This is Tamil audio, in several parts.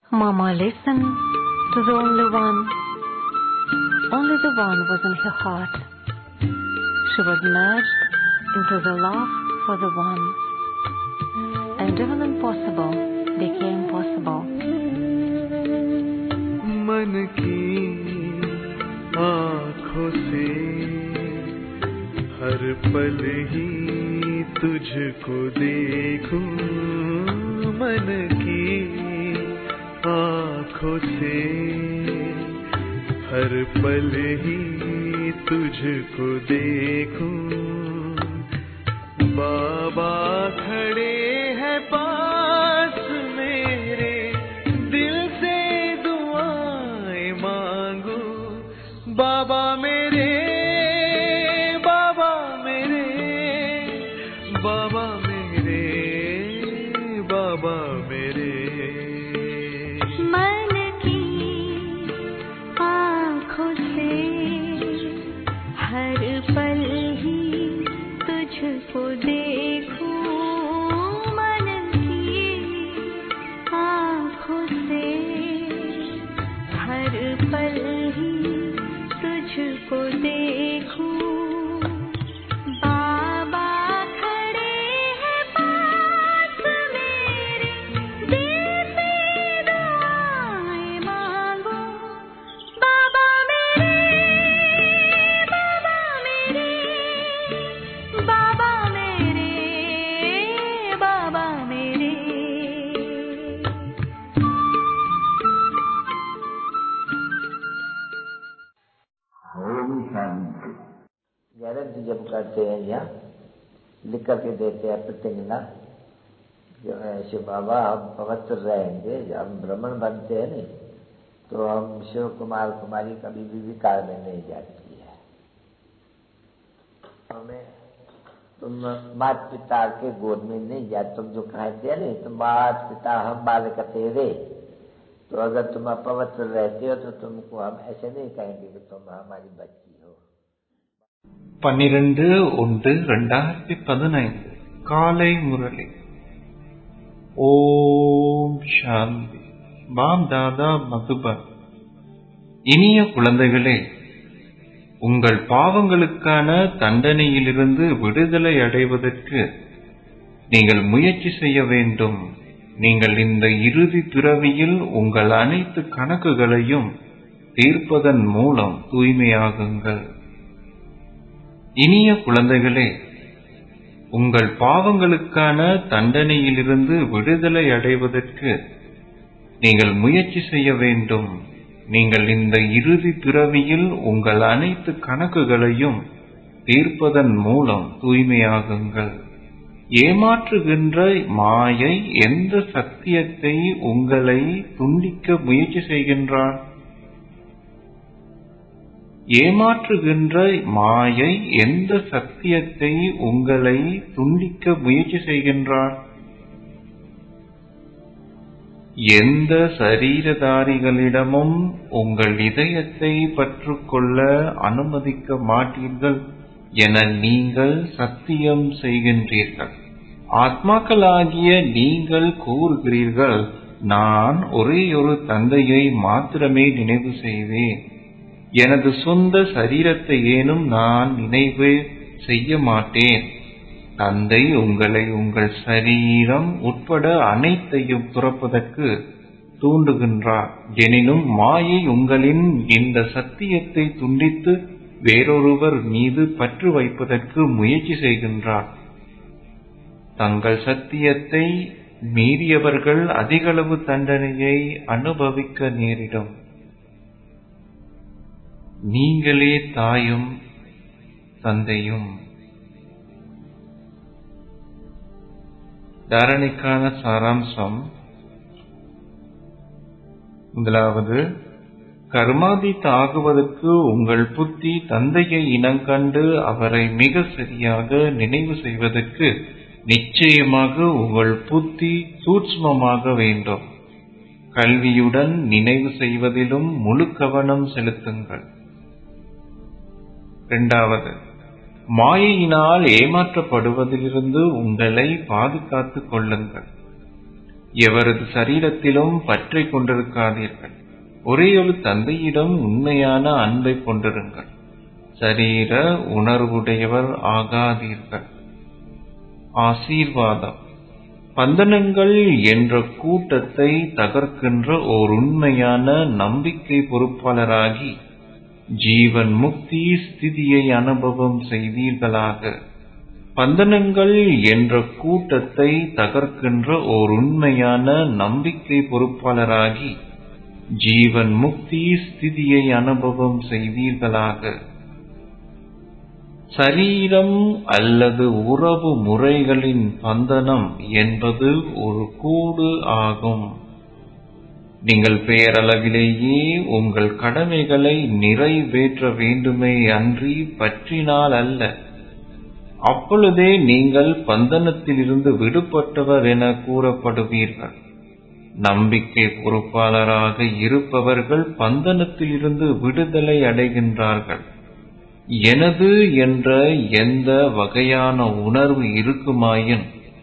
Mama listened to the only one. Only the one was in her heart. She was merged into the love for the one. And even impossible became possible. मन की आँखों से हर पल ही तुझको देखूं मन की आँखों से हर पल ही तुझको देखूं बाबा खड़े हैं पास मेरे दिल से दुआएं मांगू बाबा मेरे बाबा मेरे बाबा मेरे बाबा मेरे मन की आँखों से हर पल ही तुझको देखूं मन की आँखों से हर पल ही तुझको देखूं बाबा खड़े हैं पास मेरे दिल से दुआएं मांगो बाबा मेरे बाबा मेरे बाबा मेरे बाबा मेरे ओम शांति गारंटी जब करते हैं यहाँ लिख करके देते हैं प्रतिज्ञा जो है शिव बाबा हम पवित्र रहेंगे जब हम ब्राह्मण बनते हैं नहीं तो हम शिव कुमार कुमारी कभी भी विकार में नहीं जाती है हमें तुम मात पिता के गोद में नहीं जा तुम जो कहते हैं नहीं तुम मात पिता हम बालक तेरे तो अगर तुम अपवित्र रहते हो तो तुमको हम ऐसे नहीं कहेंगे कि तुम हमारी बच्ची हो பன்னிரண்டு ஒன்று ரெண்டாயிரத்தி பதினைந்து காலை முரளி ஓம் சாந்தி பாம் தாதா மதுபன் இனிய குழந்தைகளே உங்கள் பாவங்களுக்கான தண்டனையிலிருந்து விடுதலை அடைவதற்கு நீங்கள் முயற்சி செய்ய வேண்டும் நீங்கள் இந்த இறுதி பிறவியில் உங்கள் அனைத்து கணக்குகளையும் தீர்ப்பதன் மூலம் தூய்மையாகுங்கள் இனிய குழந்தைகளே உங்கள் பாவங்களுக்கான தண்டனையிலிருந்து விடுதலை அடைவதற்கு நீங்கள் முயற்சி செய்ய வேண்டும் நீங்கள் இந்த இறுதி பிறவியில் உங்கள் அனைத்து கணக்குகளையும் தீர்ப்பதன் மூலம் தூய்மையாகுங்கள் ஏமாற்றுகின்ற மாயை எந்த சத்தியத்தை உங்களை துண்டிக்க முயற்சி செய்கின்றான் ஏமாற்றுகின்ற மாயை எந்த சத்தியத்தை உங்களை துண்டிக்க முயற்சி செய்கின்றான் எந்த சரீரதாரிகளிடமும் உங்கள் இதயத்தை பற்றுக்கொள்ள அனுமதிக்க மாட்டீர்கள் என நீங்கள் சத்தியம் செய்கின்றீர்கள் ஆத்மாக்களாகிய நீங்கள் கூறுகிறீர்கள் நான் ஒரேயொரு தந்தையை மாத்திரமே நினைவு செய்வேன் எனது சொந்த சரீரத்தை ஏனும் நான் நினைவு செய்ய மாட்டேன் தந்தை உங்களை உங்கள் சரீரம் உட்பட அனைத்தையும் துறப்பதற்கு தூண்டுகின்றார் எனினும் மாயை உங்களின் இந்த சத்தியத்தை துண்டித்து வேறொருவர் மீது பற்று வைப்பதற்கு முயற்சி செய்கின்றார் தங்கள் சத்தியத்தை மீறியவர்கள் அதிகளவு தண்டனையை அனுபவிக்க நேரிடும் நீங்களே தாயும் தந்தையும் தாரணைக்கான சாராம்சம் முதலாவது கர்மாதீத் ஆகுவதற்கு உங்கள் புத்தி தந்தையை இனங்கண்டு அவரை மிக சரியாக நினைவு செய்வதற்கு நிச்சயமாக உங்கள் புத்தி சூட்சுமமாக வேண்டும் கல்வியுடன் நினைவு செய்வதிலும் முழு கவனம் செலுத்துங்கள் இரண்டாவது மாயையினால் ஏமாற்றப்படுவதிலிருந்து உங்களை பாதுகாத்துக் கொள்ளுங்கள் எவரது சரீரத்திலும் பற்றை கொண்டிருக்காதீர்கள் ஒரேயொரு தந்தையிடம் உண்மையான அன்பை கொண்டிருங்கள் சரீர உணர்வுடையவர் ஆகாதீர்கள் ஆசீர்வாதம் பந்தனங்கள் என்ற கூட்டத்தை தகர்க்கின்ற ஓர் உண்மையான நம்பிக்கை பொறுப்பாளராகி ஜீவன் முக்தி ஸ்திதியை அனுபவம் செய்தீர்களாக பந்தனங்கள் என்ற கூட்டத்தை தகர்க்கின்ற ஓர் உண்மையான நம்பிக்கை பொறுப்பாளராகி ஜீவன் முக்தி ஸ்திதியை அனுபவம் செய்தீர்களாக சரீரம் அல்லது உறவு முறைகளின் பந்தனம் என்பது ஒரு கூடு ஆகும் நீங்கள் பெயரளவிலேயே உங்கள் கடமைகளை நிறைவேற்ற வேண்டுமே அன்றி பற்றினால் அல்ல அப்பொழுதே நீங்கள் பந்தனத்திலிருந்து விடுபட்டவர் என கூறப்படுவீர்கள் நம்பிக்கை பொறுப்பாளராக இருப்பவர்கள் பந்தனத்திலிருந்து விடுதலை அடைகின்றார்கள் எனது என்ற எந்த வகையான உணர்வு இருக்குமாயின்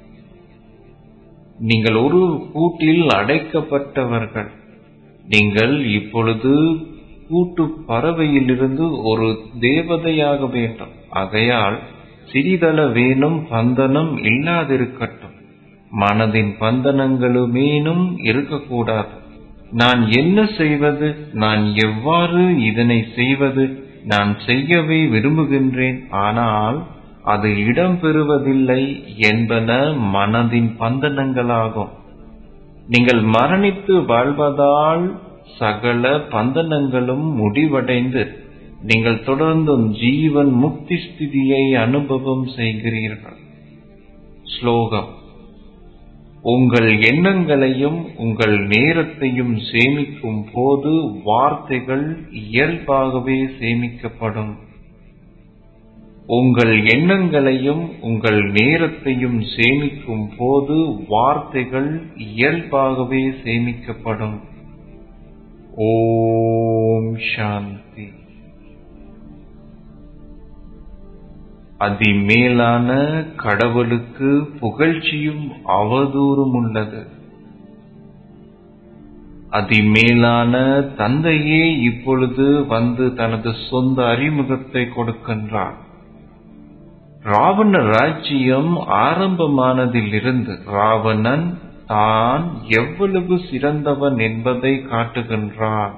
நீங்கள் ஒரு கூட்டில் அடைக்கப்பட்டவர்கள் நீங்கள் இப்பொழுது கூட்டு பறவையிலிருந்து ஒரு தேவதையாக வேண்டும் ஆகையால் சிறிதள வேணும் பந்தனம் இல்லாதிருக்கட்டும் மனதின் பந்தனங்களுமேனும் இருக்கக்கூடாது நான் என்ன செய்வது நான் எவ்வாறு இதனை செய்வது நான் செய்யவே விரும்புகின்றேன் ஆனால் அது இடம்பெறுவதில்லை என்பன மனதின் பந்தனங்களாகும் நீங்கள் மரணித்து வாழ்வதால் சகல பந்தனங்களும் முடிவடைந்து நீங்கள் தொடர்ந்தும் ஜீவன் முக்தி ஸ்திதியை அனுபவம் செய்கிறீர்கள் ஸ்லோகம் உங்கள் எண்ணங்களையும் உங்கள் நேரத்தையும் சேமிக்கும் போது வார்த்தைகள் இயல்பாகவே சேமிக்கப்படும் உங்கள் எண்ணங்களையும் உங்கள் நேரத்தையும் சேமிக்கும் போது வார்த்தைகள் இயல்பாகவே சேமிக்கப்படும் ஓம் சாந்தி அதிமேலான கடவுளுக்கு புகழ்ச்சியும் அவதூறும் உள்ளது அதிமேலான தந்தையே இப்பொழுது வந்து தனது சொந்த அறிமுகத்தை கொடுக்கின்றார் ராவண ராஜ்யம் ஆரம்பமானதிலிருந்து ராவணன் தான் எவ்வளவு சிறந்தவன் என்பதை காட்டுகின்றான்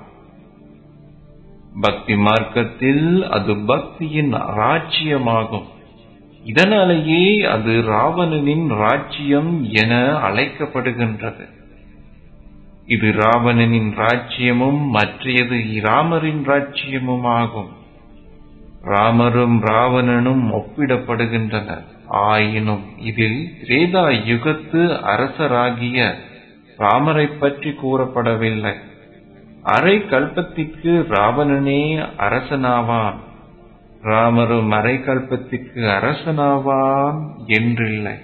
பக்தி மார்க்கத்தில் அது பக்தியின் ராஜ்யமாகும் இதனாலேயே அது ராவணனின் ராஜ்யம் என அழைக்கப்படுகின்றது இது ராவணனின் ராஜ்யமும் மற்றையது ராமரின் ராஜ்யமும் ஆகும் ராமரும் ராவணனும் ஒப்பிடப்படுகின்றனர் ஆயினும் இதில் திரேதா யுகத்து அரசராகிய ராமரைப் பற்றி கூறப்படவில்லை அரை கல்பத்திற்கு ராவணனே அரசனாவான் ராமரும் அரை கல்பத்திற்கு அரசனாவான் என்றில்லை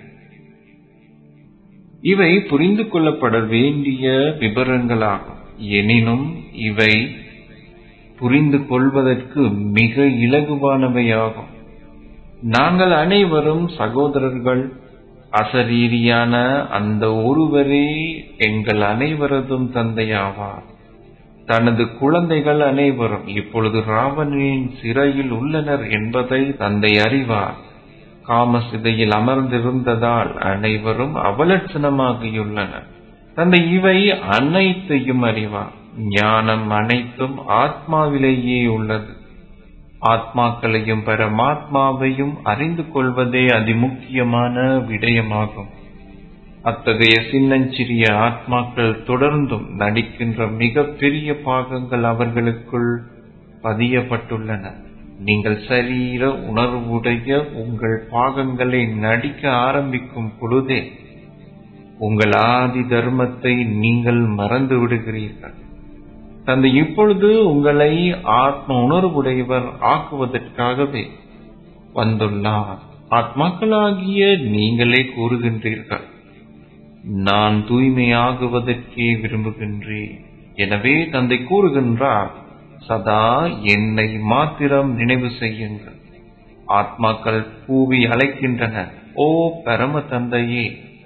இவை புரிந்து கொள்ளப்பட வேண்டிய விவரங்களாகும் எனினும் இவை புரிந்து கொள்வதற்கு மிக இலகுவானவையாகும் நாங்கள் அனைவரும் சகோதரர்கள் அசரீரியான அந்த ஒருவரே எங்கள் அனைவரதும் தந்தையாவார் தனது குழந்தைகள் அனைவரும் இப்பொழுது ராவணனின் சிறையில் உள்ளனர் என்பதை தந்தை அறிவார் காமசிதையில் அமர்ந்திருந்ததால் அனைவரும் அவலட்சணமாகியுள்ளனர் தந்தை இவை அனைத்தையும் அறிவார் ஞானம் அனைத்தும் ஆத்மாவிலேயே உள்ளது ஆத்மாக்களையும் பரமாத்மாவையும் அறிந்து கொள்வதே அதிமுக்கியமான விடயமாகும் அத்தகைய சின்னஞ்சிறிய ஆத்மாக்கள் தொடர்ந்தும் நடிக்கின்ற மிக பெரிய பாகங்கள் அவர்களுக்குள் பதியப்பட்டுள்ளன நீங்கள் சரீர உணர்வுடைய உங்கள் பாகங்களை நடிக்க ஆரம்பிக்கும் பொழுதே உங்கள் ஆதி தர்மத்தை நீங்கள் மறந்து விடுகிறீர்கள் தந்தை இப்பொழுது உங்களை ஆத்ம உணர்வுடையவர் ஆக்குவதற்காகவே வந்துள்ளார் ஆத்மாக்களாகிய நீங்களே கூறுகின்றீர்கள் நான் தூய்மையாகுவதற்கே விரும்புகின்றேன் எனவே தந்தை கூறுகின்றார் சதா என்னை மாத்திரம் நினைவு செய்யுங்கள் ஆத்மாக்கள் கூவி அழைக்கின்றன ஓ பரம தந்தையே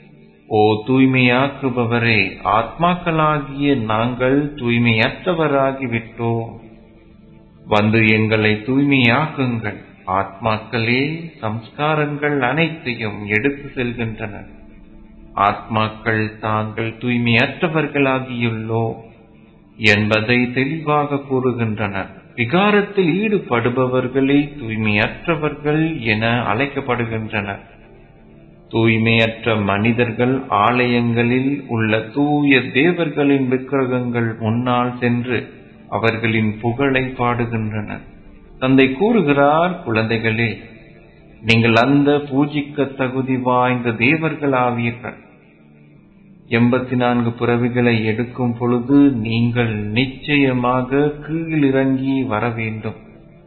ஓ தூய்மையாக்குபவரே ஆத்மாக்களாகிய நாங்கள் தூய்மையற்றவராகிவிட்டோம் வந்து எங்களை தூய்மையாக்குங்கள் ஆத்மாக்களே சம்ஸ்காரங்கள் அனைத்தையும் எடுத்து செல்கின்றனர் ஆத்மாக்கள் தாங்கள் தூய்மையற்றவர்களாகியுள்ளோ என்பதை தெளிவாக கூறுகின்றனர் விகாரத்தில் ஈடுபடுபவர்களே தூய்மையற்றவர்கள் என அழைக்கப்படுகின்றனர் தூய்மையற்ற மனிதர்கள் ஆலயங்களில் உள்ள தூய தேவர்களின் விக்கிரகங்கள் முன்னால் சென்று அவர்களின் புகழை பாடுகின்றனர் தந்தை கூறுகிறார் குழந்தைகளே நீங்கள் அந்த பூஜிக்க தகுதி வாய்ந்த தேவர்கள் ஆவீர்கள் எண்பத்தி நான்கு பிறவிகளை எடுக்கும் பொழுது நீங்கள் நிச்சயமாக கீழிறங்கி வர வேண்டும்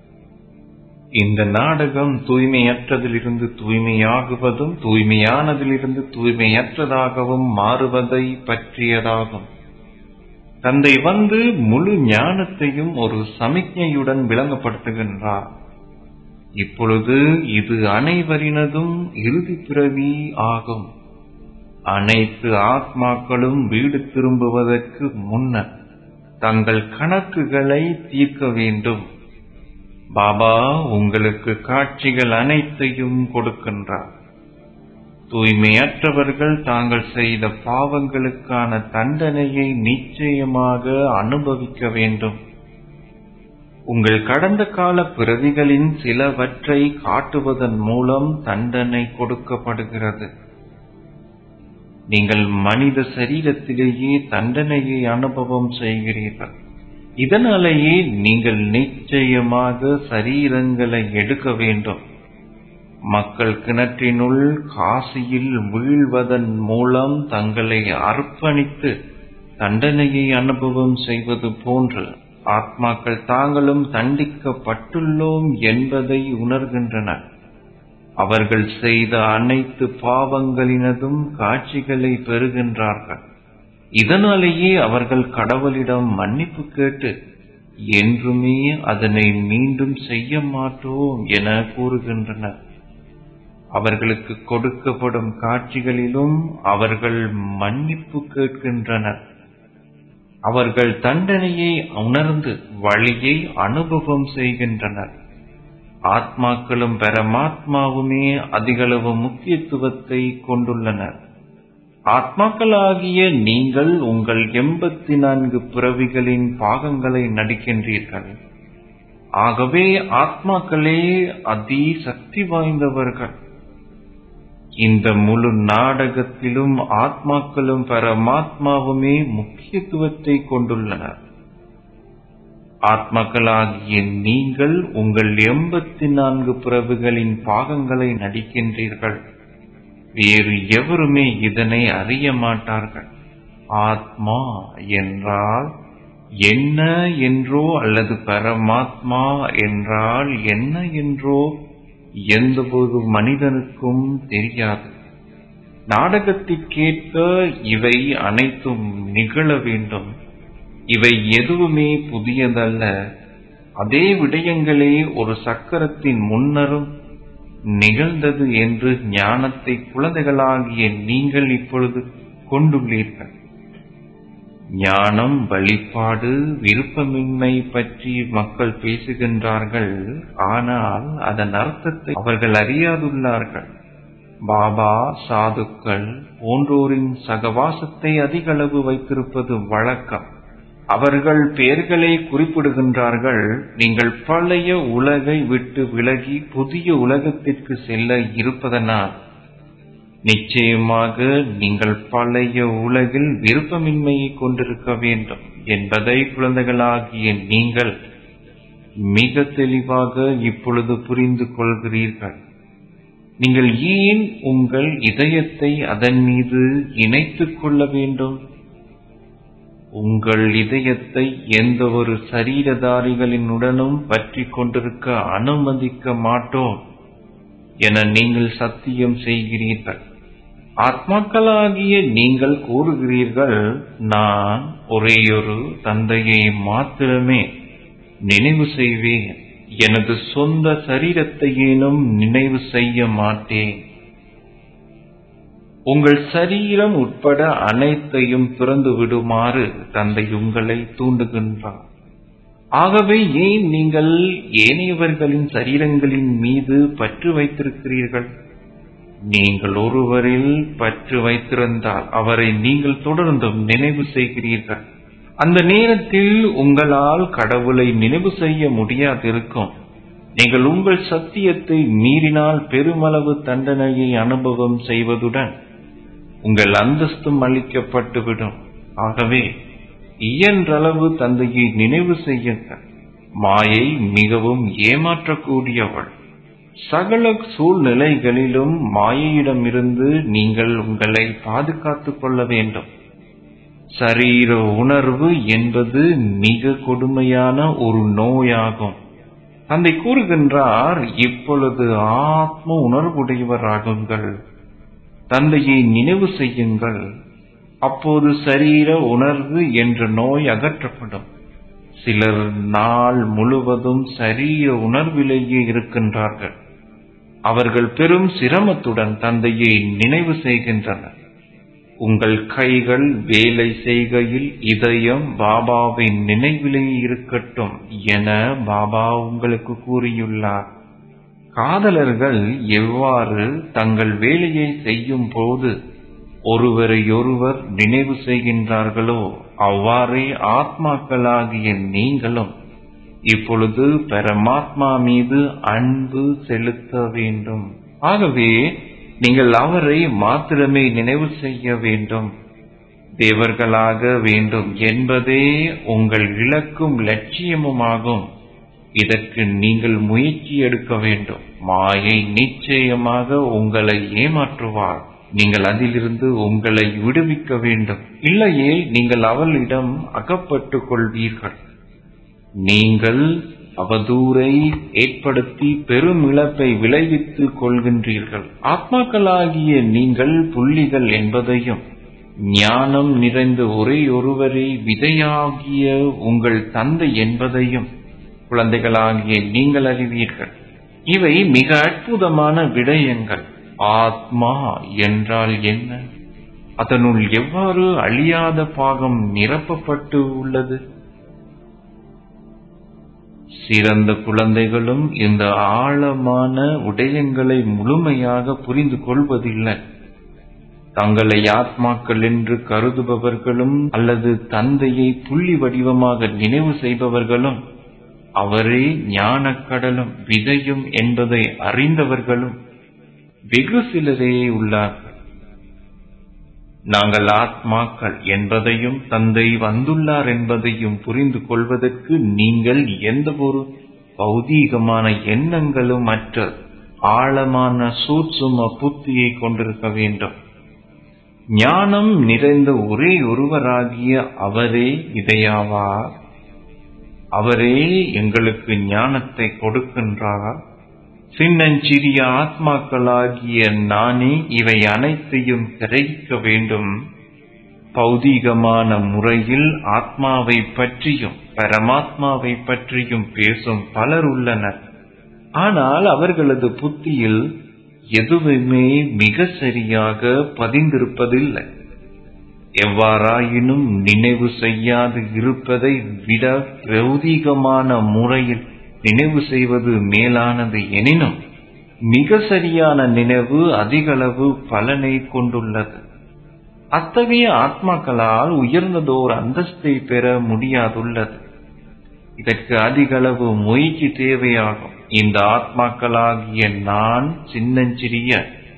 இந்த நாடகம் தூய்மையற்றதிலிருந்து தூய்மையாகுவதும் தூய்மையானதிலிருந்து தூய்மையற்றதாகவும் மாறுவதை பற்றியதாகும் தந்தை வந்து முழு ஞானத்தையும் ஒரு சமிக்ஞையுடன் விளங்கப்படுத்துகின்றார் இப்பொழுது இது அனைவரினதும் இறுதி பிறவி ஆகும் அனைத்து ஆத்மாக்களும் வீடு திரும்புவதற்கு முன்னர் தங்கள் கணக்குகளை தீர்க்க வேண்டும் பாபா உங்களுக்கு காட்சிகள் அனைத்தையும் கொடுக்கின்றார் தூய்மையற்றவர்கள் தாங்கள் செய்த பாவங்களுக்கான தண்டனையை நிச்சயமாக அனுபவிக்க வேண்டும் உங்கள் கடந்த கால பிறவிகளின் சிலவற்றை காட்டுவதன் மூலம் தண்டனை கொடுக்கப்படுகிறது நீங்கள் மனித சரீரத்திலேயே தண்டனையை அனுபவம் செய்கிறீர்கள் இதனாலேயே நீங்கள் நிச்சயமாக சரீரங்களை எடுக்க வேண்டும் மக்கள் கிணற்றினுள் காசியில் வீழ்வதன் மூலம் தங்களை அர்ப்பணித்து தண்டனையை அனுபவம் செய்வது போன்று ஆத்மாக்கள் தாங்களும் தண்டிக்கப்பட்டுள்ளோம் என்பதை உணர்கின்றனர் அவர்கள் செய்த அனைத்து பாவங்களினதும் காட்சிகளை பெறுகின்றார்கள் இதனாலேயே அவர்கள் கடவுளிடம் மன்னிப்பு கேட்டு என்றுமே அதனை மீண்டும் செய்ய மாட்டோம் என கூறுகின்றனர் அவர்களுக்கு கொடுக்கப்படும் காட்சிகளிலும் அவர்கள் மன்னிப்பு கேட்கின்றனர் அவர்கள் தண்டனையை உணர்ந்து வழியை அனுபவம் செய்கின்றனர் ஆத்மாக்களும் பரமாத்மாவுமே அதிகளவு முக்கியத்துவத்தை கொண்டுள்ளனர் ஆத்மாக்களாகிய நீங்கள் உங்கள் எண்பத்தி நான்கு பிறவிகளின் பாகங்களை நடிக்கின்றீர்கள் ஆகவே ஆத்மாக்களே அதி சக்தி வாய்ந்தவர்கள் இந்த முழு நாடகத்திலும் ஆத்மாக்களும் பரமாத்மாவுமே முக்கியத்துவத்தை கொண்டுள்ளனர் ஆத்மாக்களாகிய நீங்கள் உங்கள் எண்பத்தி நான்கு பிறவுகளின் பாகங்களை நடிக்கின்றீர்கள் வேறு எவருமே இதனை அறிய மாட்டார்கள் ஆத்மா என்றால் என்ன என்றோ அல்லது பரமாத்மா என்றால் என்ன என்றோ எந்த ஒரு மனிதனுக்கும் தெரியாது நாடகத்திற்கேற்ப இவை அனைத்தும் நிகழ வேண்டும் இவை எதுவுமே புதியதல்ல அதே விடயங்களே ஒரு சக்கரத்தின் முன்னரும் நிகழ்ந்தது என்று ஞானத்தை குழந்தைகளாகிய நீங்கள் இப்பொழுது கொண்டுள்ளீர்கள் ஞானம் வழிபாடு விருப்பமின்மை பற்றி மக்கள் பேசுகின்றார்கள் ஆனால் அதன் அர்த்தத்தை அவர்கள் அறியாதுள்ளார்கள் பாபா சாதுக்கள் போன்றோரின் சகவாசத்தை அதிகளவு வைத்திருப்பது வழக்கம் அவர்கள் பெயர்களை குறிப்பிடுகின்றார்கள் நீங்கள் பழைய உலகை விட்டு விலகி புதிய உலகத்திற்கு செல்ல இருப்பதனால் நிச்சயமாக நீங்கள் பழைய உலகில் விருப்பமின்மையை கொண்டிருக்க வேண்டும் என்பதை குழந்தைகளாகிய நீங்கள் மிக தெளிவாக இப்பொழுது புரிந்து கொள்கிறீர்கள் நீங்கள் ஏன் உங்கள் இதயத்தை அதன் மீது இணைத்துக் கொள்ள வேண்டும் உங்கள் இதயத்தை எந்த ஒரு சரீரதாரிகளினுடனும் பற்றி கொண்டிருக்க அனுமதிக்க மாட்டோம் என நீங்கள் சத்தியம் செய்கிறீர்கள் ஆத்மாக்களாகிய நீங்கள் கூறுகிறீர்கள் நான் ஒரேயொரு தந்தையை மாத்திரமே நினைவு செய்வேன் எனது சொந்த சரீரத்தையேனும் நினைவு செய்ய மாட்டேன் உங்கள் சரீரம் உட்பட அனைத்தையும் துறந்து விடுமாறு தந்தை உங்களை தூண்டுகின்றார் ஆகவே ஏன் நீங்கள் ஏனையவர்களின் சரீரங்களின் மீது பற்று வைத்திருக்கிறீர்கள் நீங்கள் ஒருவரில் பற்று வைத்திருந்தால் அவரை நீங்கள் தொடர்ந்தும் நினைவு செய்கிறீர்கள் அந்த நேரத்தில் உங்களால் கடவுளை நினைவு செய்ய முடியாதிருக்கும் நீங்கள் உங்கள் சத்தியத்தை மீறினால் பெருமளவு தண்டனையை அனுபவம் செய்வதுடன் உங்கள் அந்தஸ்தும் அளிக்கப்பட்டுவிடும் ஆகவே இயன்றளவு தந்தையை நினைவு செய்யுங்கள் மாயை மிகவும் ஏமாற்றக்கூடியவள் சகல சூழ்நிலைகளிலும் மாயையிடமிருந்து நீங்கள் உங்களை பாதுகாத்துக் கொள்ள வேண்டும் சரீர உணர்வு என்பது மிக கொடுமையான ஒரு நோயாகும் தந்தை கூறுகின்றார் இப்பொழுது ஆத்ம உணர்வுடையவராகுங்கள் தந்தையை நினைவு செய்யுங்கள் அப்போது சரீர உணர்வு என்ற நோய் அகற்றப்படும் சிலர் நாள் முழுவதும் சரீர உணர்விலேயே இருக்கின்றார்கள் அவர்கள் பெரும் சிரமத்துடன் தந்தையை நினைவு செய்கின்றனர் உங்கள் கைகள் வேலை செய்கையில் இதயம் பாபாவின் நினைவிலே இருக்கட்டும் என பாபா உங்களுக்கு கூறியுள்ளார் காதலர்கள் எவ்வாறு தங்கள் வேலையை செய்யும் போது ஒருவரையொருவர் நினைவு செய்கின்றார்களோ அவ்வாறே ஆத்மாக்களாகிய நீங்களும் இப்பொழுது பரமாத்மா மீது அன்பு செலுத்த வேண்டும் ஆகவே நீங்கள் அவரை மாத்திரமே நினைவு செய்ய வேண்டும் தேவர்களாக வேண்டும் என்பதே உங்கள் இலக்கும் லட்சியமுமாகும் இதற்கு நீங்கள் முயற்சி எடுக்க வேண்டும் மாயை நிச்சயமாக உங்களை ஏமாற்றுவார் நீங்கள் அதிலிருந்து உங்களை விடுவிக்க வேண்டும் இல்லையே நீங்கள் அவளிடம் அகப்பட்டுக் கொள்வீர்கள் நீங்கள் அவதூறை ஏற்படுத்தி பெரும் இழப்பை விளைவித்துக் கொள்கின்றீர்கள் ஆத்மாக்களாகிய நீங்கள் புள்ளிகள் என்பதையும் ஞானம் நிறைந்த ஒரே ஒருவரே விதையாகிய உங்கள் தந்தை என்பதையும் குழந்தைகளாகிய நீங்கள் அறிவீர்கள் இவை மிக அற்புதமான விடயங்கள் ஆத்மா என்றால் என்ன அதனுள் எவ்வாறு அழியாத பாகம் நிரப்பப்பட்டு உள்ளது சிறந்த குழந்தைகளும் இந்த ஆழமான விடயங்களை முழுமையாக புரிந்து கொள்வதில்லை தங்களை ஆத்மாக்கள் என்று கருதுபவர்களும் அல்லது தந்தையை புள்ளி வடிவமாக நினைவு செய்பவர்களும் அவரே ஞானக்கடலும் விதையும் என்பதை அறிந்தவர்களும் வெகு சிலரே உள்ளார்கள் நாங்கள் ஆத்மாக்கள் என்பதையும் தந்தை வந்துள்ளார் என்பதையும் புரிந்து கொள்வதற்கு நீங்கள் எந்த ஒரு பௌதீகமான எண்ணங்களும் மற்ற ஆழமான சூட்சும புத்தியை கொண்டிருக்க வேண்டும் ஞானம் நிறைந்த ஒரே ஒருவராகிய அவரே இதையாவார் அவரே எங்களுக்கு ஞானத்தை கொடுக்கின்றார் சின்னஞ்சிறிய ஆத்மாக்களாகிய நானே இவை அனைத்தையும் கிரகிக்க வேண்டும் பௌதீகமான முறையில் ஆத்மாவை பற்றியும் பரமாத்மாவை பற்றியும் பேசும் பலர் உள்ளனர் ஆனால் அவர்களது புத்தியில் எதுவுமே மிக சரியாக பதிந்திருப்பதில்லை எவ்வாறாயினும் நினைவு செய்யாது இருப்பதை விட பிரௌதீகமான முறையில் நினைவு செய்வது மேலானது எனினும் மிக சரியான நினைவு அதிகளவு பலனை கொண்டுள்ளது அத்தகைய ஆத்மாக்களால் உயர்ந்ததோர் அந்தஸ்தை பெற முடியாதுள்ளது இதற்கு அதிகளவு முயற்சி தேவையாகும் இந்த ஆத்மாக்களாகிய நான் சின்னஞ்சிறிய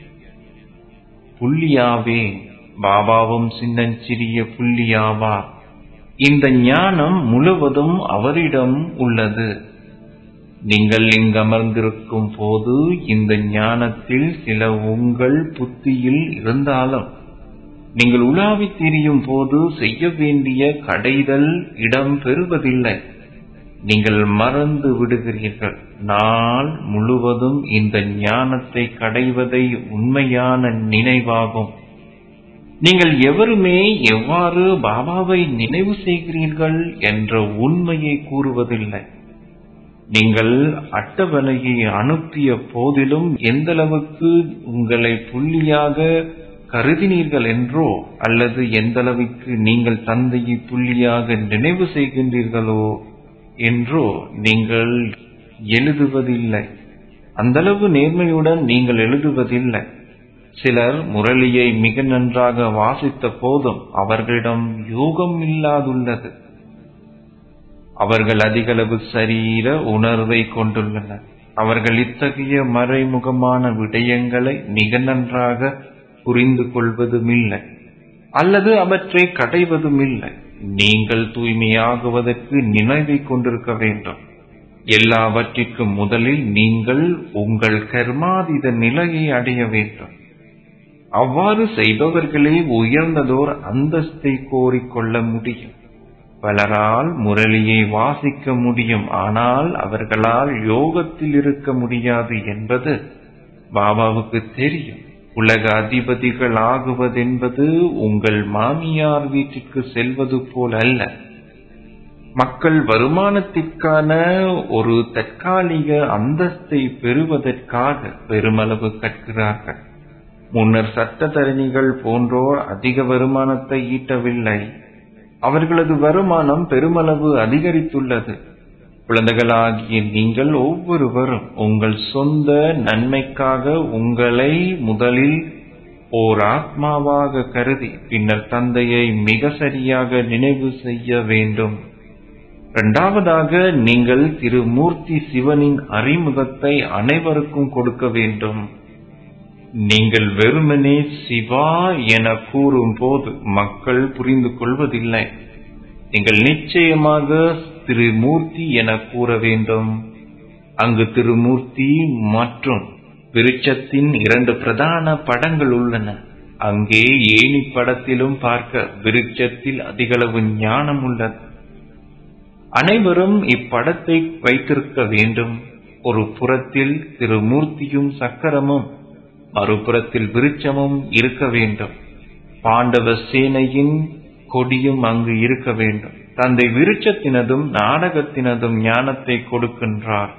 புள்ளியாவே பாபாவும் சின்னஞ்சிறிய புள்ளியாவார் இந்த ஞானம் முழுவதும் அவரிடம் உள்ளது நீங்கள் இங்கமர்ந்திருக்கும் போது இந்த ஞானத்தில் சில உங்கள் புத்தியில் இருந்தாலும் நீங்கள் உலாவித் திரியும் போது செய்ய வேண்டிய கடைதல் இடம் பெறுவதில்லை நீங்கள் மறந்து விடுகிறீர்கள் நாள் முழுவதும் இந்த ஞானத்தை கடைவதை உண்மையான நினைவாகும் நீங்கள் எவருமே எவ்வாறு பாபாவை நினைவு செய்கிறீர்கள் என்ற உண்மையை கூறுவதில்லை நீங்கள் அட்டவணையை அனுப்பிய போதிலும் எந்தளவுக்கு உங்களை புள்ளியாக கருதினீர்கள் என்றோ அல்லது எந்தளவுக்கு நீங்கள் தந்தையை துல்லியாக நினைவு செய்கின்றீர்களோ என்றோ நீங்கள் எழுதுவதில்லை அந்தளவு நேர்மையுடன் நீங்கள் எழுதுவதில்லை சிலர் முரளியை மிக நன்றாக வாசித்த போதும் அவர்களிடம் யோகம் இல்லாதுள்ளது அவர்கள் அதிகளவு சரீர உணர்வை கொண்டுள்ளனர் அவர்கள் இத்தகைய மறைமுகமான விடயங்களை மிக நன்றாக புரிந்து கொள்வதுமில்லை அல்லது அவற்றை கடைவதுமில்லை நீங்கள் தூய்மையாகுவதற்கு நினைவை கொண்டிருக்க வேண்டும் எல்லாவற்றிற்கும் முதலில் நீங்கள் உங்கள் கர்மாதீத நிலையை அடைய வேண்டும் அவ்வாறு செய்பவர்களே உயர்ந்ததோர் அந்தஸ்தை கோரிக்கொள்ள முடியும் பலரால் முரளியை வாசிக்க முடியும் ஆனால் அவர்களால் யோகத்தில் இருக்க முடியாது என்பது பாபாவுக்கு தெரியும் உலக அதிபதிகள் ஆகுவதென்பது உங்கள் மாமியார் வீட்டிற்கு செல்வது போல் அல்ல மக்கள் வருமானத்திற்கான ஒரு தற்காலிக அந்தஸ்தை பெறுவதற்காக பெருமளவு கற்கிறார்கள் முன்னர் சட்டத்தரணிகள் போன்றோர் அதிக வருமானத்தை ஈட்டவில்லை அவர்களது வருமானம் பெருமளவு அதிகரித்துள்ளது குழந்தைகளாகிய நீங்கள் ஒவ்வொருவரும் உங்கள் சொந்த நன்மைக்காக உங்களை முதலில் ஓர் ஆத்மாவாக கருதி பின்னர் தந்தையை மிக சரியாக நினைவு செய்ய வேண்டும் இரண்டாவதாக நீங்கள் திருமூர்த்தி சிவனின் அறிமுகத்தை அனைவருக்கும் கொடுக்க வேண்டும் நீங்கள் வெறுமனே சிவா என கூறும் போது மக்கள் புரிந்து கொள்வதில்லை நீங்கள் நிச்சயமாக திருமூர்த்தி என கூற வேண்டும் அங்கு திருமூர்த்தி மற்றும் விருட்சத்தின் இரண்டு பிரதான படங்கள் உள்ளன அங்கே ஏணி படத்திலும் பார்க்க விருட்சத்தில் அதிகளவு ஞானம் உள்ளது அனைவரும் இப்படத்தை வைத்திருக்க வேண்டும் ஒரு புறத்தில் திருமூர்த்தியும் சக்கரமும் மறுபுறத்தில் விருட்சமும் இருக்க வேண்டும் பாண்டவ சேனையின் கொடியும் அங்கு இருக்க வேண்டும் தந்தை விருட்சத்தினதும் நாடகத்தினதும் ஞானத்தை கொடுக்கின்றார்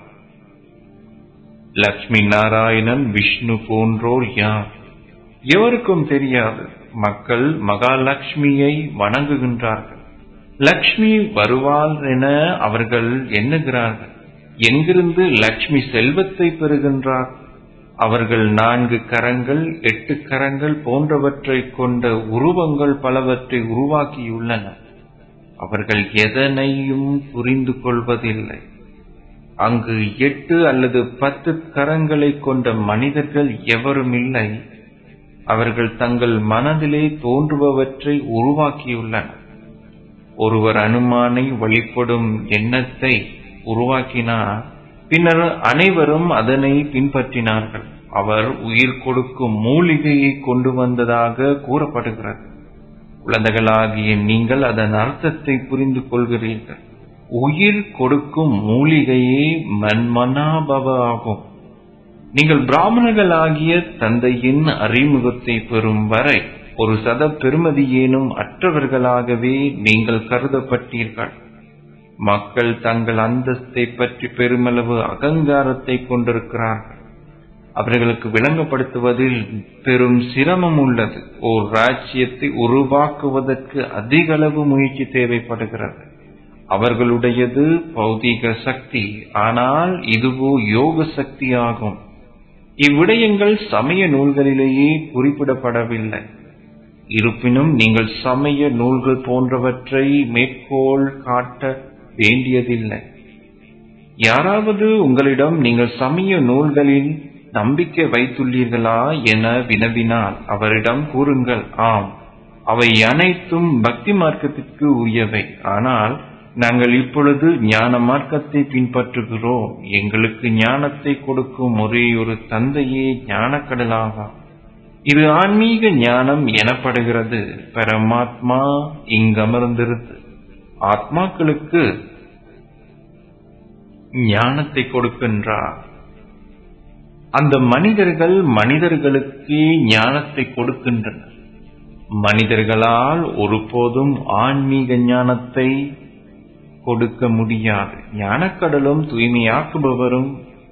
லக்ஷ்மி நாராயணன் விஷ்ணு போன்றோர் யார் எவருக்கும் தெரியாது மக்கள் மகாலட்சுமியை வணங்குகின்றார்கள் லக்ஷ்மி வருவாள் என அவர்கள் எண்ணுகிறார்கள் எங்கிருந்து லக்ஷ்மி செல்வத்தை பெறுகின்றார் அவர்கள் நான்கு கரங்கள் எட்டு கரங்கள் போன்றவற்றை கொண்ட உருவங்கள் பலவற்றை உருவாக்கியுள்ளனர் அவர்கள் எதனையும் புரிந்து கொள்வதில்லை அங்கு எட்டு அல்லது பத்து கரங்களை கொண்ட மனிதர்கள் எவரும் இல்லை அவர்கள் தங்கள் மனதிலே தோன்றுபவற்றை உருவாக்கியுள்ளனர் ஒருவர் அனுமானை வழிபடும் எண்ணத்தை உருவாக்கினார் பின்னர் அனைவரும் அதனை பின்பற்றினார்கள் அவர் உயிர் கொடுக்கும் மூலிகையை கொண்டு வந்ததாக கூறப்படுகிறது குழந்தைகளாகிய நீங்கள் அதன் அர்த்தத்தை புரிந்து கொள்கிறீர்கள் உயிர் கொடுக்கும் மூலிகையே மன்மனாபவ ஆகும் நீங்கள் பிராமணர்களாகிய தந்தையின் அறிமுகத்தை பெறும் வரை ஒரு சத பெருமதியேனும் அற்றவர்களாகவே நீங்கள் கருதப்பட்டீர்கள் மக்கள் தங்கள் அந்தஸ்தை பற்றி பெருமளவு அகங்காரத்தை கொண்டிருக்கிறார்கள் அவர்களுக்கு விளங்கப்படுத்துவதில் பெரும் சிரமம் உள்ளது ஓர் ராஜ்யத்தை உருவாக்குவதற்கு அதிக அளவு முயற்சி தேவைப்படுகிறது அவர்களுடையது பௌதிக சக்தி ஆனால் இதுவோ யோக சக்தி ஆகும் இவ்விடயங்கள் சமய நூல்களிலேயே குறிப்பிடப்படவில்லை இருப்பினும் நீங்கள் சமய நூல்கள் போன்றவற்றை மேற்கோள் காட்ட வேண்டியதில்லை யாராவது உங்களிடம் நீங்கள் சமய நூல்களில் நம்பிக்கை வைத்துள்ளீர்களா என வினவினால் அவரிடம் கூறுங்கள் ஆம் அவை அனைத்தும் பக்தி மார்க்கத்திற்கு உரியவை ஆனால் நாங்கள் இப்பொழுது ஞான மார்க்கத்தை பின்பற்றுகிறோம் எங்களுக்கு ஞானத்தை கொடுக்கும் ஒரே ஒரு தந்தையே ஞானக்கடலாகும் இது ஆன்மீக ஞானம் எனப்படுகிறது பரமாத்மா இங்கமர்ந்திருந்து ஆத்மாக்களுக்கு ஞானத்தை கொடுக்கின்றார் அந்த மனிதர்கள் மனிதர்களுக்கு ஞானத்தை கொடுக்கின்றனர் மனிதர்களால் ஒருபோதும் ஆன்மீக ஞானத்தை கொடுக்க முடியாது ஞானக்கடலும் தூய்மையாக்குபவரும்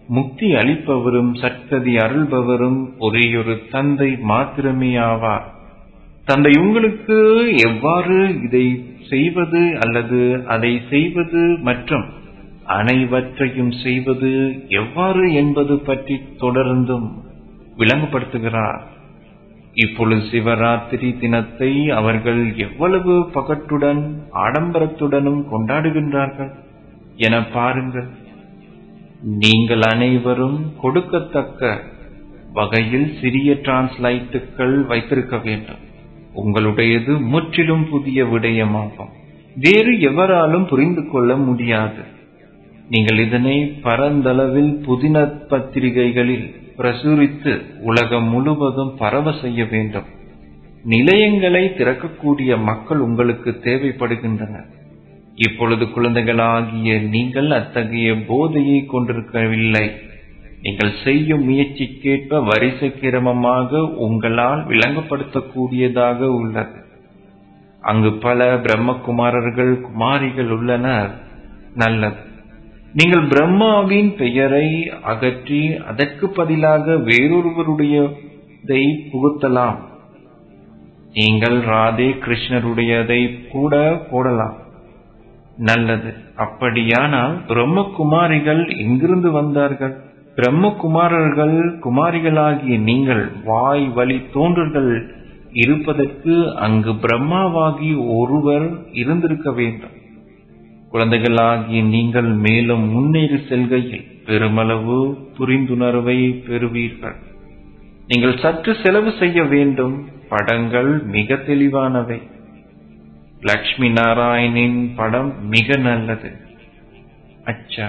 முக்தி அளிப்பவரும் சற்கதி அருள்பவரும் ஒரேயொரு தந்தை மாத்திரமே ஆவார் தந்தை உங்களுக்கு எவ்வாறு இதை செய்வது அல்லது அதை செய்வது மற்றும் அனைவற்றையும் செய்வது எவ்வாறு என்பது பற்றி தொடர்ந்தும் விளங்கப்படுத்துகிறார் இப்பொழுது சிவராத்திரி தினத்தை அவர்கள் எவ்வளவு பகட்டுடன் ஆடம்பரத்துடனும் கொண்டாடுகின்றார்கள் என பாருங்கள் நீங்கள் அனைவரும் கொடுக்கத்தக்க வகையில் சிறிய டிரான்ஸ்லைட்டுகள் வைத்திருக்க வேண்டும் உங்களுடையது முற்றிலும் புதிய விடயமாகும் வேறு எவராலும் புரிந்து கொள்ள முடியாது நீங்கள் இதனை பரந்தளவில் புதின பத்திரிகைகளில் பிரசுரித்து உலகம் முழுவதும் பரவ செய்ய வேண்டும் நிலையங்களை திறக்கக்கூடிய மக்கள் உங்களுக்கு தேவைப்படுகின்றனர் இப்பொழுது குழந்தைகளாகிய நீங்கள் அத்தகைய போதையை கொண்டிருக்கவில்லை நீங்கள் செய்யும் முயற்சிக்கேற்ப வரிசை கிரமமாக உங்களால் விளங்கப்படுத்தக்கூடியதாக உள்ளது அங்கு பல பிரம்மகுமாரர்கள் குமாரிகள் உள்ளனர் நல்லது நீங்கள் பிரம்மாவின் பெயரை அகற்றி அதற்கு பதிலாக வேறொருவருடையதை புகுத்தலாம் நீங்கள் ராதே கிருஷ்ணருடையதை கூட போடலாம் நல்லது அப்படியானால் பிரம்மகுமாரிகள் எங்கிருந்து வந்தார்கள் பிரம்மகுமாரர்கள் குமாரிகளாகிய நீங்கள் வாய் வழி தோன்றல்கள் இருப்பதற்கு அங்கு பிரம்மாவாகி ஒருவர் இருந்திருக்க வேண்டும் குழந்தைகளாகிய நீங்கள் மேலும் முன்னேறி செல்கையில் பெருமளவு புரிந்துணர்வை பெறுவீர்கள் நீங்கள் சற்று செலவு செய்ய வேண்டும் படங்கள் மிக தெளிவானவை லக்ஷ்மி நாராயணின் படம் மிக நல்லது அச்சா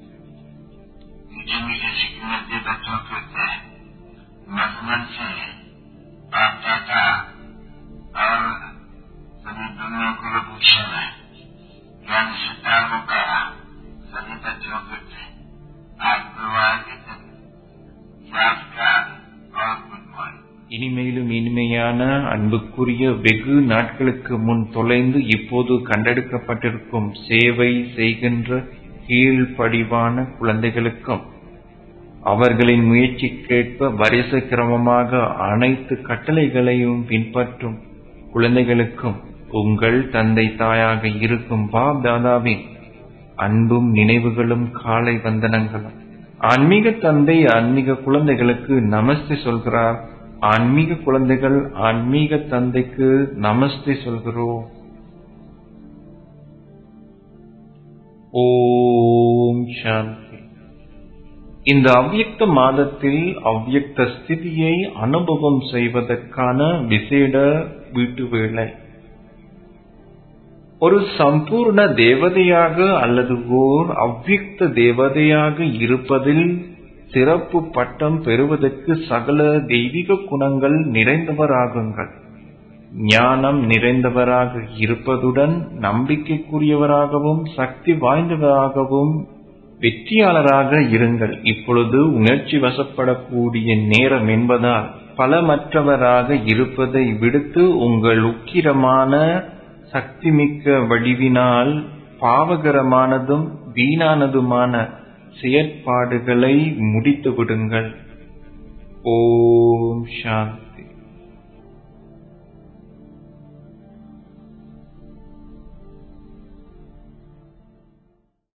मीठे मीठे सिक्किम के बच्चों को मधुबन से बाप दादा और सभी दुनिया को भूषण है ज्ञान सितारों का सभी बच्चों को आज गुरुवार के दिन सात का और गुड मॉर्निंग இனிமேலும் இனிமையான அன்புக்குரிய வெகு நாட்களுக்கு முன் தொலைந்து இப்போது கண்டெடுக்கப்பட்டிருக்கும் சேவை செய்கின்ற கீழ்ப்படிவான குழந்தைகளுக்கும் அவர்களின் முயற்சிக்கேற்ப வரிசை கிரமமாக அனைத்து கட்டளைகளையும் பின்பற்றும் குழந்தைகளுக்கும் உங்கள் தந்தை தாயாக இருக்கும் பாப் தாதாவின் அன்பும் நினைவுகளும் காலை வந்தனங்களும் ஆன்மீக தந்தை ஆன்மீக குழந்தைகளுக்கு நமஸ்தே சொல்கிறார் ஆன்மீக குழந்தைகள் ஆன்மீக தந்தைக்கு நமஸ்தே சொல்கிறோம் ஓம் சாந்தி இந்த அவ்யக்த மாதத்தில் அவ்யக்த ஸ்திதியை அனுபவம் செய்வதற்கான விசேட வீட்டு வேலை ஒரு சம்பூர்ண தேவதையாக அல்லது ஓர் அவ்யக்த தேவதையாக இருப்பதில் சிறப்பு பட்டம் பெறுவதற்கு சகல தெய்வீக குணங்கள் நிறைந்தவராகுங்கள் ஞானம் நிறைந்தவராக இருப்பதுடன் நம்பிக்கைக்குரியவராகவும் சக்தி வாய்ந்தவராகவும் வெற்றியாளராக இருங்கள் இப்பொழுது உணர்ச்சி வசப்படக்கூடிய நேரம் என்பதால் பலமற்றவராக இருப்பதை விடுத்து உங்கள் உக்கிரமான சக்திமிக்க வடிவினால் பாவகரமானதும் வீணானதுமான செயற்பாடுகளை முடித்து விடுங்கள் ஓம் சாந்தி